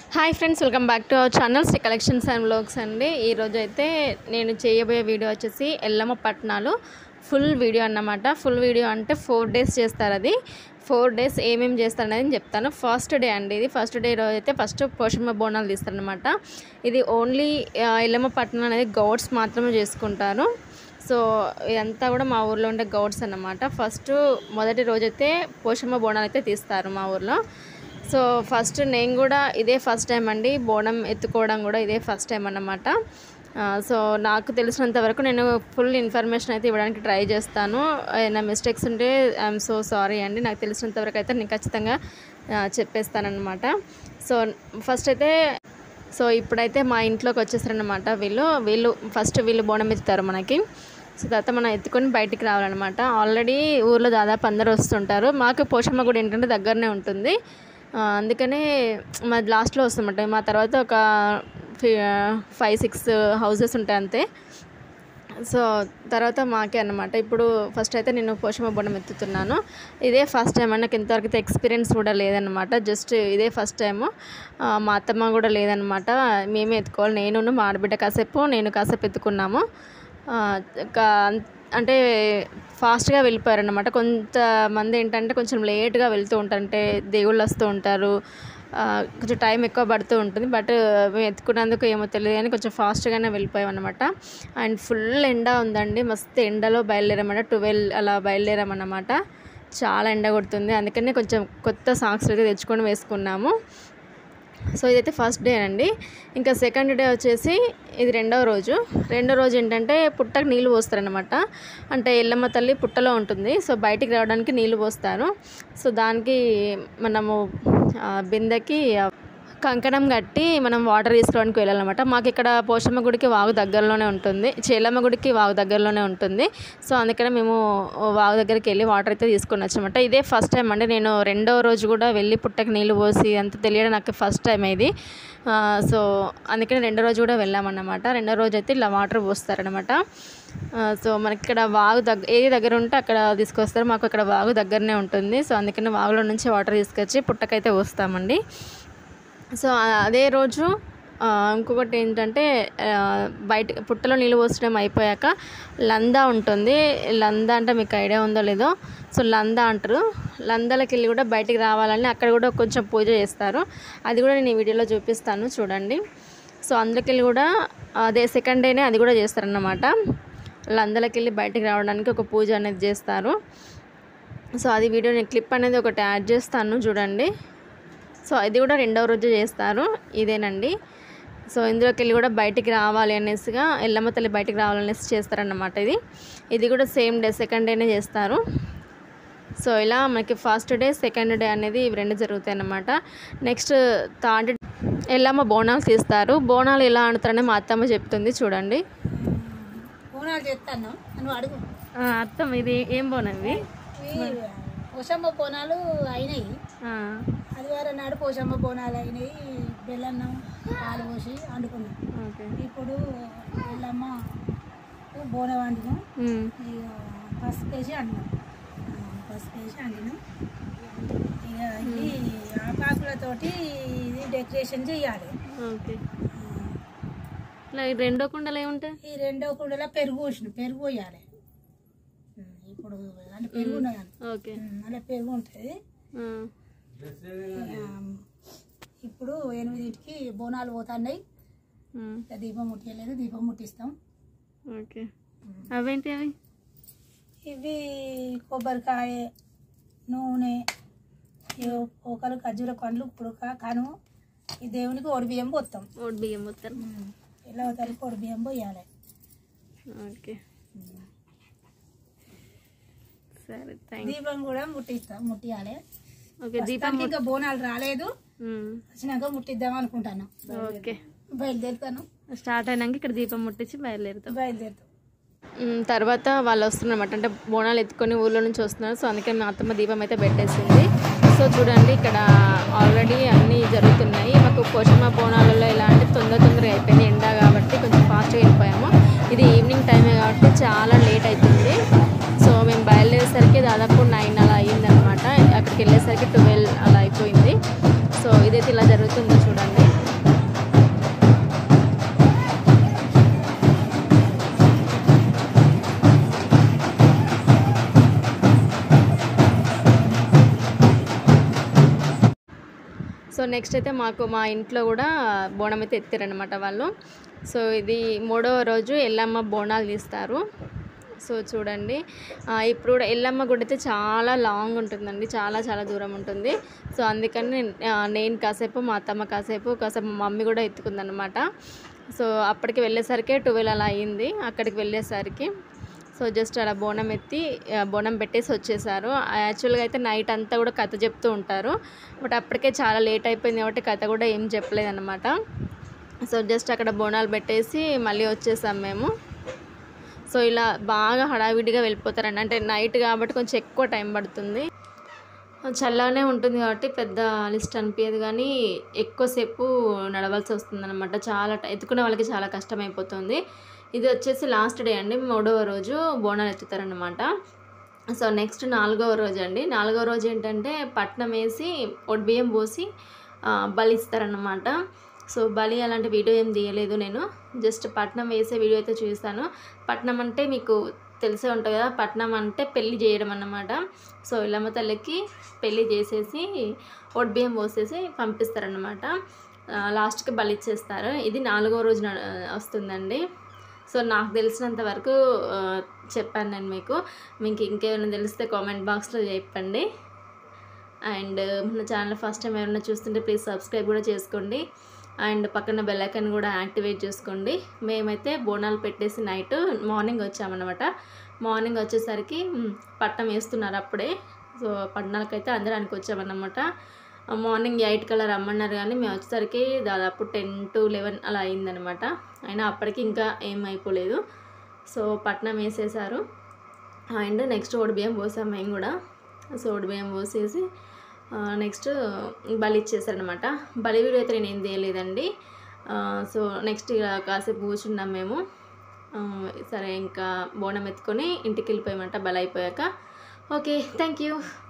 hi friends welcome back to our channel Sri collections and vlogs అండి ఈరోజు అయితే నేను చేయబోయే వీడియో వచ్చేసి ఎల్లమ్మ పట్నాలు ఫుల్ వీడియో అన్నమాట ఫుల్ వీడియో అంటే ఫోర్ డేస్ చేస్తారు అది ఫోర్ డేస్ ఏమేమి చేస్తారు అనేది చెప్తాను ఫస్ట్ డే అండి ఇది ఫస్ట్ డే రోజు అయితే ఫస్ట్ పోషమ్మ బోనాలు తీస్తారనమాట ఇది ఓన్లీ ఆ, ఎల్లమ్మ పట్నం అనేది గౌడ్స్ మాత్రమే చేసుకుంటారు సో ఇదంతా కూడా మా ఊర్లో ఉండే గౌడ్స్ అన్నమాట ఫస్ట్ మొదటి రోజైతే పోషమ్మ బోనాలు అయితే తీస్తారు మా ఊర్లో సో ఫస్ట్ నేను కూడా ఇదే ఫస్ట్ టైం అండి బోనం ఎత్తుకోవడం కూడా ఇదే ఫస్ట్ టైం అన్నమాట ఆ, సో నాకు తెలిసినంత వరకు నేను ఫుల్ ఇన్ఫర్మేషన్ అయితే ఇవ్వడానికి ట్రై చేస్తాను ఏమైనా మిస్టేక్స్ ఉంటే ఐఎమ్ సో సారీ అండి నాకు తెలిసినంత వరకు అయితే నేను ఖచ్చితంగా ఆ, చెప్పేస్తానన్నమాట సో ఫస్ట్ అయితే సో ఇప్పుడైతే మా ఇంట్లోకి వచ్చేసారనమాట వీళ్ళు వీళ్ళు ఫస్ట్ వీళ్ళు బోనం ఎత్తుతారు మనకి సో తర్వాత మనం ఎత్తుకొని బయటికి రావాలన్నమాట ఆల్రెడీ ఊర్లో దాదాపు అందరూ వస్తుంటారు మాకు పోషమ్మ గుడి ఏంటంటే దగ్గరనే ఉంటుంది ఆ, అందుకనే మా లాస్ట్లో వస్తామంట మా తర్వాత ఒక ఫైవ్ సిక్స్ హౌసెస్ ఉంటాయి అంతే సో తర్వాత మాకే అన్నమాట ఇప్పుడు ఫస్ట్ అయితే నేను పోషమ్మ బొండం ఎత్తుతున్నాను ఇదే ఫస్ట్ టైం నాకు ఇంతవరకు అయితే ఎక్స్పీరియన్స్ కూడా లేదనమాట జస్ట్ ఇదే ఫస్ట్ టైము మా అత్తమ్మ కూడా లేదనమాట మేమే ఎత్తుకోవాలి నేను మా ఆడబిడ్డ కాసేపు నేను కాసేపు ఎత్తుకున్నాము ఆ, కా- అంటే ఫాస్ట్గా వెళ్ళిపోయారనమాట కొంతమంది ఏంటంటే కొంచెం లేట్గా వెళ్తూ ఉంటారు అంటే దేవుళ్ళు వస్తూ ఉంటారు ఆ, కొంచెం టైం ఎక్కువ పడుతూ ఉంటుంది బట్ మేము ఎత్తుకున్నందుకు ఏమో తెలియదు కానీ కొంచెం ఫాస్ట్గానే వెళ్ళిపోయాం అనమాట అండ్ ఫుల్ ఎండ ఉందండి మస్తు ఎండలో బయలుదేరామన్నమాట ట్వెల్వ్ అలా బయలుదేరామన్నమాట చాలా ఎండ కొడుతుంది అందుకనే కొంచెం కొత్త సాక్స్ అయితే తెచ్చుకొని వేసుకున్నాము సో ఇదైతే ఫస్ట్ డే అండి ఇంకా సెకండ్ డే వచ్చేసి ఇది రెండవ రోజు రెండో రోజు ఏంటంటే పుట్టకు నీళ్ళు పోస్తారనమాట అంటే ఎల్లమ్మ తల్లి పుట్టలో ఉంటుంది సో బయటికి రావడానికి నీళ్ళు పోస్తారు సో దానికి మనము ఆ, బిందెకి ఆ, కంకణం కట్టి మనం వాటర్ తీసుకోవడానికి వెళ్ళాలన్నమాట మాకు ఇక్కడ పోషమ్మ గుడికి వాగు దగ్గరలోనే ఉంటుంది చేలమ్మ గుడికి వాగు దగ్గరలోనే ఉంటుంది సో అందుకనే మేము వాగు దగ్గరికి వెళ్ళి వాటర్ అయితే తీసుకొని వచ్చామన్నమాట ఇదే ఫస్ట్ టైం అండి నేను రెండో రోజు కూడా వెళ్ళి పుట్టకి నీళ్ళు పోసి అంత తెలియడం నాకు ఫస్ట్ టైం ఇది ఆ, సో అందుకని రెండో రోజు కూడా వెళ్ళామన్నమాట రెండో రోజు అయితే ఇలా వాటర్ పోస్తారనమాట ఆ, సో మనకి ఇక్కడ వాగు దగ్గర ఏది దగ్గర ఉంటే అక్కడ తీసుకొస్తారు మాకు ఇక్కడ వాగు దగ్గరనే ఉంటుంది సో అందుకని వాగులో నుంచి వాటర్ తీసుకొచ్చి పుట్టకైతే పోస్తామండి సో ఆ- అదే రోజు ఆ, ఇంకొకటి ఏంటంటే ఆ, బయట పుట్టలో నీళ్ళు పోసడం అయిపోయాక లందా ఉంటుంది లందా అంటే మీకు ఐడియా ఉందో లేదో సో లందా అంటారు లందాలకి వెళ్ళి కూడా బయటికి రావాలని అక్కడ కూడా కొంచెం పూజ చేస్తారు అది కూడా నేను ఈ వీడియోలో చూపిస్తాను చూడండి సో అందులోకి వెళ్ళి కూడా అదే సెకండ్ డేనే అది కూడా చేస్తారన్నమాట లందలకి వెళ్ళి బయటికి రావడానికి ఒక పూజ అనేది చేస్తారు సో అది వీడియో నేను క్లిప్ అనేది ఒకటి యాడ్ చేస్తాను చూడండి సో ఇది కూడా రెండవ రోజు చేస్తారు ఇదేనండి సో ఇందులోకి వెళ్ళి కూడా బయటికి రావాలి అనేసిగా ఎల్లమ్మ తల్లి బయటికి రావాలనేసి చేస్తారన్నమాట ఇది ఇది కూడా సేమ్ డే సెకండ్ డేనే చేస్తారు సో ఇలా మనకి ఫస్ట్ డే సెకండ్ డే అనేది ఇవి రెండు జరుగుతాయి అన్నమాట నెక్స్ట్ థర్డ్ ఎల్లమ్మ బోనాలు తీస్తారు బోనాలు ఎలా ఆడతారని మా అత్తమ్మ చెప్తుంది చూడండి బోనాలు చేస్తాను నువ్వు అడుగు అత్తమ్మ ఇది ఏం బోనం ఇవి ఇవి పోషమ్మ బోనాలు అయినాయి ఆదివారం నాడు పోషమ్మ బోనాలు అయినాయి బెల్లన్నం పాలు పోసి వండుకున్నాం ఓకే ఇప్పుడు బెల్లమ్మ బోనం వండినాం ఇక పసుపు వేసి వండినాం ఆ, పసుపు వేసి వండినాం ఇక ఇది ఆపాకులతోటి ఇది డెకరేషన్ చేయాలి ఓకే ఆ, ఇట్లా ఈ రెండో కుండలు ఏముంటాయి ఈ రెండో కుండలో పెరుగు పోసిన పెరుగు పోయాలి ఉమ్, ఇప్పుడు అంటే పెరుగు ఉన్నది ఓకే అలా పెరుగు ఉంటుంది ఆ, ఇప్పుడు ఎనిమిదింటికి బోనాలు పోతున్నాయి ఉమ్, ఇంకా దీపం ముట్టియలేదు దీపం ముట్టిస్తాం ఓకే అవేంటి అవి ఇవి కొబ్బరికాయ నూనె ఇవి ఒకరు ఖర్జూర పండ్లు పుడక కను ఈ దేవునికి ఒడి బియ్యం పోస్తాం ఓట్ బియ్యం మొత్తం ఇలా అవుతారు ఒడి బియ్యం పోయాలి ఓకే సరే థ్యాంక్ దీపం కూడా ముట్టిస్తాం ముట్టియాలి ఓకే దీపం ప్రస్తుతానికి ఇంకా బోనాలు రాలేదు ఉమ్, వచ్చినాక ముట్టిద్దాం అనుకుంటాను ఓకే బయలుదేరుతాను స్టార్ట్ అయినాక ఇక్కడ దీపం ముట్టించి బయలుదేరుతాం బయలుదేరుతాం ఉమ్, తర్వాత వాళ్ళు వస్తున్నారన్నమాట అంటే బోనాలు ఎత్తుకొని ఊళ్ళో నుంచి వస్తున్నారు సో అందుకని మా అత్తమ్మ దీపం అయితే పెట్టేసింది సో చూడండి ఇక్కడ ఆల్రెడీ అన్నీ జరుగుతున్నాయి మాకు పోషమ్మ బోనాలలో ఎలా అంటే తొందర తొందరగా అయిపోయింది ఎండ కాబట్టి కొంచెం ఫాస్ట్గా వెళ్ళిపోయాము ఇది ఈవినింగ్ టైమే కాబట్టి చాలా లేట్ అవుతుంది సో మేము బయలుదేరేసరికి దాదాపు నైన్ అలా అయ్యిందనమాట అక్కడికి వెళ్ళేసరికి ట్వెల్వ్ అలా అయిపోయింది సో ఇదైతే ఇలా జరుగుతుందో చూడండి నెక్స్ట్ అయితే మాకు మా ఇంట్లో కూడా బోనం అయితే ఎత్తారనమాట వాళ్ళు సో ఇది మూడవ రోజు ఎల్లమ్మ బోనాలు తీస్తారు సో చూడండి ఆ, ఇప్పుడు కూడా ఎల్లమ్మ గుడి అయితే చాలా లాంగ్ ఉంటుందండి చాలా చాలా దూరం ఉంటుంది సో అందుకని నేను- ఆ, నేను కాసేపు మా అత్తమ్మ కాసేపు కాసేపు మా మమ్మీ కూడా ఎత్తుకుందనమాట సో అప్పటికి వెళ్ళేసరికి ట్వెల్వ్ అలా అయ్యింది అక్కడికి వెళ్ళేసరికి సో జస్ట్ అలా బోనం ఎత్తి ఆ, బోనం పెట్టేసి వచ్చేసారు యాక్చువల్గా అయితే నైట్ అంతా కూడా కథ చెప్తూ ఉంటారు బట్ అప్పటికే చాలా లేట్ అయిపోయింది కాబట్టి కథ కూడా ఏం చెప్పలేదు అనమాట సో జస్ట్ అక్కడ బోనాలు పెట్టేసి మళ్ళీ వచ్చేసాం మేము సో ఇలా బాగా హడావిడిగా వెళ్ళిపోతారండి అంటే నైట్ కాబట్టి కొంచెం ఎక్కువ టైం పడుతుంది చల్లగానే ఉంటుంది కాబట్టి పెద్ద లిస్ట్ అనిపించదు కానీ ఎక్కువసేపు నడవాల్సి వస్తుంది అనమాట చాలా ట- ఎత్తుకునే వాళ్ళకి చాలా కష్టం అయిపోతుంది ఇది వచ్చేసి లాస్ట్ డే అండి మూడవ రోజు బోనాలు ఎత్తుతారనమాట సో నెక్స్ట్ నాలుగవ రోజు అండి నాలుగవ రోజు ఏంటంటే పట్నం వేసి బియ్యం పోసి ఆ, బలి ఇస్తారన్నమాట సో బలి అలాంటి వీడియో ఏం తీయలేదు నేను జస్ట్ పట్నం వేసే వీడియో అయితే చూస్తాను పట్నం అంటే మీకు తెలిసే ఉంటుంది కదా పట్నం అంటే పెళ్లి చేయడం అన్నమాట సో ఇల్లమ్మ తల్లికి పెళ్లి చేసేసి బియ్యం పోసేసి పంపిస్తారనమాట లాస్ట్కి బలి ఇచ్చేస్తారు ఇది నాలుగో రోజు నడ- వస్తుందండి సో నాకు తెలిసినంత వరకు ఆ, చెప్పాను నేను మీకు మీకు ఇంకేమైనా తెలిస్తే కామెంట్ బాక్స్లో చెప్పండి అండ్ మన ఛానల్ ఫస్ట్ టైం ఎవరైనా చూస్తుంటే ప్లీజ్ సబ్స్క్రైబ్ కూడా చేసుకోండి అండ్ పక్కన బెల్ ఐకాన్ కూడా యాక్టివేట్ చేసుకోండి మేమైతే బోనాలు పెట్టేసి నైట్ మార్నింగ్ వచ్చామన్నమాట మార్నింగ్ వచ్చేసరికి మ్, పట్నం వేస్తున్నారు అప్పుడే సో పట్నాలకైతే అందరానికి వచ్చామన్నమాట మార్నింగ్ ఎయిట్ కల్లా రమ్మన్నారు కానీ మేము వచ్చేసరికి దాదాపు టెన్ టు లెవెన్ అలా అయిందనమాట అయినా అప్పటికి ఇంకా ఏం అయిపోలేదు సో పట్నం వేసేసారు అండ్ నెక్స్ట్ బియ్యం పోసాం మేము కూడా సో బియ్యం పోసేసి నెక్స్ట్ బలి ఇచ్చేసారనమాట బలి వీడియో అయితే నేను ఏం తీయలేదండి ఆ, సో నెక్స్ట్ ఇక కాసేపు కూర్చున్నాం మేము ఆ, సరే ఇంకా బోనం ఎత్తుకొని ఇంటికి వెళ్ళిపోయామంట బలి అయిపోయాక ఓకే థ్యాంక్ యూ